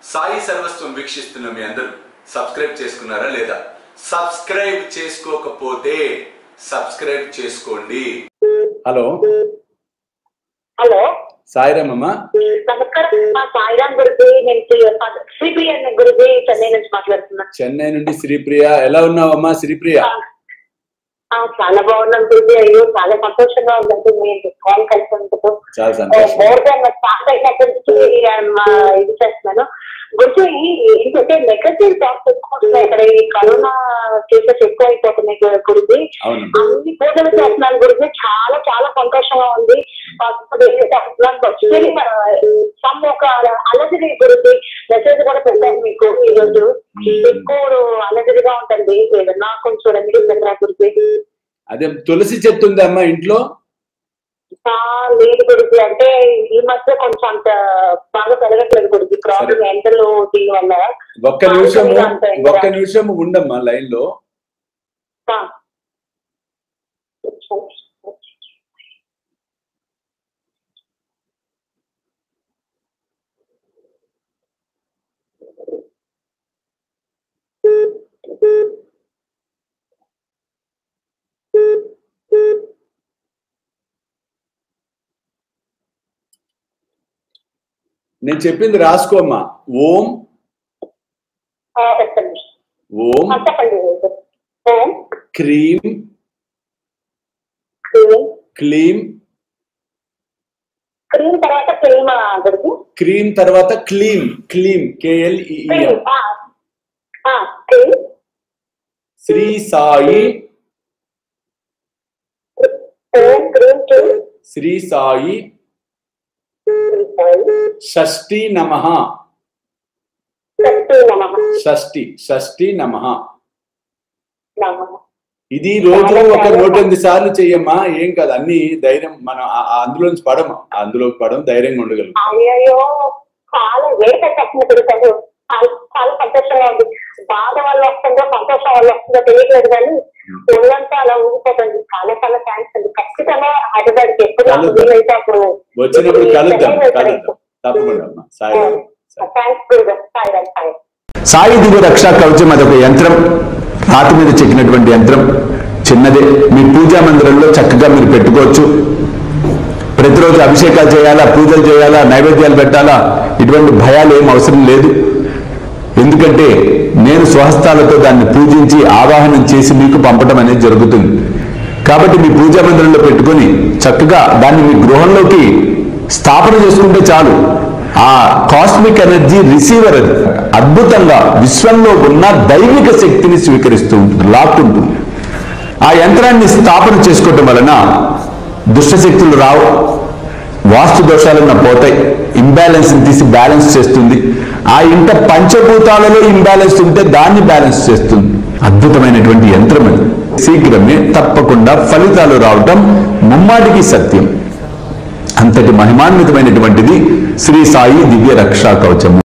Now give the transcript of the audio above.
సాయి సర్వస్వం వీక్షిస్తున్న మీ అందరూ సబ్స్క్రైబ్ చేసుకున్నారా లేదా సబ్స్క్రైబ్ చేసుకోకపోతే సబ్స్క్రైబ్ చేసుకోండి హలో హలో సాయిరామ్ అమ్మా నమస్కారం మా సాయిరామ్ గురించి నేను శ్రీప్రియ గురించి చెన్నై నుంచి మాట్లాడుతున్నా చెన్నై నుండి శ్రీప్రియ ఎలా ఉన్నావమ్మా శ్రీప్రియ ఆ, చాలా బాగున్నాం గురించి అయ్యో చాలా సంతోషంగా ఉందంటే మీరు కాల్ కలిసినందుకు చాలా సంతోషం మోర్ దాన్ స్టార్ట్ అయినప్పటి నుంచి ఆ, ఇది చేస్తున్నాను గురించి ఏంటంటే నెగటివ్ థాట్స్ ఎక్కువ వస్తున్నాయి ఇక్కడ ఈ కరోనా కేసెస్ ఎక్కువ అయిపోతున్నాయి గు- గురించి అవునమ్మా అన్ని పూజలు చేస్తున్నాను గురించి చాలా చాలా సంతోషంగా ఉంది సమ్ ఒక అలజడి గురించి మెసేజ్ కూడా పెట్టాను మీకు ఈ రోజు ఎక్కువ అలజడిగా ఉంటుంది ఏదన్నా కొంచెం రెమెడీ పెట్టరా గురించి అదే తులసి చెట్టు ఉందా అమ్మా ఇంట్లో ఆ, లేదు గురించి అంటే ఈ మధ్య కొంచెం అంత బాగా పెరగట్లేదు గురించి క్రాప్ సరే. ఎండలు దీని వల్ల ఒక్క నిమిషము అంత ఇంకా. ఒక్క నిమిషం ఉండమ్మా లైన్ లో ఆ. నేను చెప్పింది రాసుకోమ్మా ఓం ఆ, ఒక్క నిమిషం. ఓం ఆ, చెప్పండి ఓం క్రీం క్రీమ్ క్లీం క్రీమ్ తర్వాత క్రీమ్ గురించి క్రీం తర్వాత క్లీం క్లీం కేఎల్ఈ క్రీమ్ ఆ, ఆ, క్రీమ్ శ్రీ సాయి ఓం క్రీమ్ క్రీమ్ శ్రీ సాయి షష్ఠి నమ శక్తి నమః షష్ఠి షష్ఠి నమ నమః ఇది రోజు ఒక నూట ఎనిమిది సార్లు చెయ్యమ్మా ఏం కాదు అన్ని ధైర్యం మనం ఆ- ఆ అందులోంచి పడము అందులోకి పడం ధైర్యంగా ఉండగలుగుతాం అయ్యో చాలా వేట కట్టిన తిరుగుతాడు చాలా చాలా సంతోషంగా ఉంది బాధ వల్ల వస్తుందో సంతోషం వల్ల వస్తుందో తెలియట్లేదు కానీ ఒళ్ళంతా అలా ఊగిపోతుంది చాలా చాలా థ్యాంక్స్ అండి ఖచ్చితంగా హైదరాబాద్కి ఎప్పుడు నాకు కలుద్దాం. వీలైతే అప్పుడు వచ్చినప్పుడు కలుద్దాం కలుద్దాం తప్పకుండా అమ్మా సాయి థ్యాంక్స్ గురుగారు సాయి సాయి సాయి దివ్య రక్షా కవచం అదొక యంత్రం రాతి మీద చెక్కినటువంటి యంత్రం చిన్నదే మీ పూజా మందిరంలో చక్కగా మీరు పెట్టుకోవచ్చు ప్రతిరోజు అభిషేకాలు చేయాలా పూజలు చేయాలా నైవేద్యాలు పెట్టాలా ఇటువంటి భయాలు ఏం అవసరం లేదు ఎందుకంటే నేను స్వహస్తాలతో దాన్ని పూజించి ఆవాహనం చేసి మీకు పంపడం అనేది జరుగుతుంది కాబట్టి మీ పూజా మందిరంలో పెట్టుకొని చక్కగా దాన్ని మీ గృహంలోకి స్థాపన చేసుకుంటే చాలు ఆ కాస్మిక్ ఎనర్జీ రిసీవర్ అది అద్భుతంగా విశ్వంలో ఉన్న దైవిక శక్తిని స్వీకరిస్తూ ఉంటుంది లాక్కుంటుంది ఆ యంత్రాన్ని స్థాపన చేసుకోవటం వలన దుష్టశక్తులు రావు వాస్తు దోషాలన్న పోతాయి ఇంబ్యాలెన్స్ తీసి బ్యాలెన్స్ చేస్తుంది ఆ ఇంట పంచభూతాలలో ఇంబ్యాలెన్స్ ఉంటే దాన్ని బ్యాలెన్స్ చేస్తుంది అద్భుతమైనటువంటి యంత్రం అది శీఘ్రమే తప్పకుండా ఫలితాలు రావటం ముమ్మాటికి సత్యం అంతటి మహిమాన్వితమైనటువంటిది శ్రీ సాయి దివ్య రక్షా కవచము